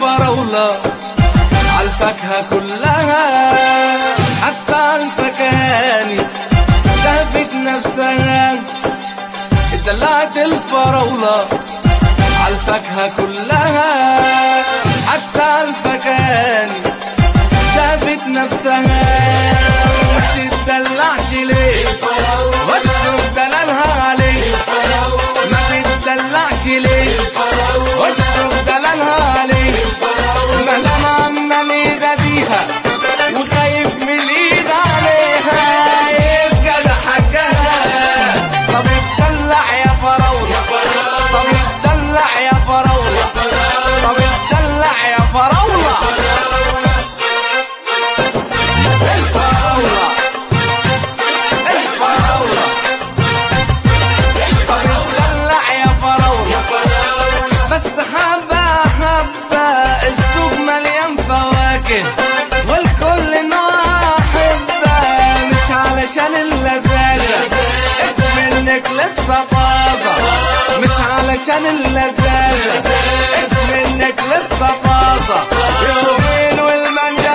الفراولة عالفاكهة كلها حتى الفكهاني شافت نفسها اتدلعت الفراولة عالفاكهة كلها حتى الفكهاني شافت نفسها ما تتدلعش ليه واتصرف دلالها عليه ما تتدلعش ليه واتصرف دلالها عليه ما دام عمال يغاديها وخايف من الايد عليها يبقى ده حقها طب اتدلع يا فراولة طب اتدلع يا فراولة طب اتدلع يا فراولة الفراولة الفراولة طب اتدلع يا فراولة بس حبة حبة السوق مليان فواكه والكل نوع حبة مش علشان اللذاذة اسم منك لسه طازة مش علشان اللذاذة اسم منك لسه طازة يومين والمانجا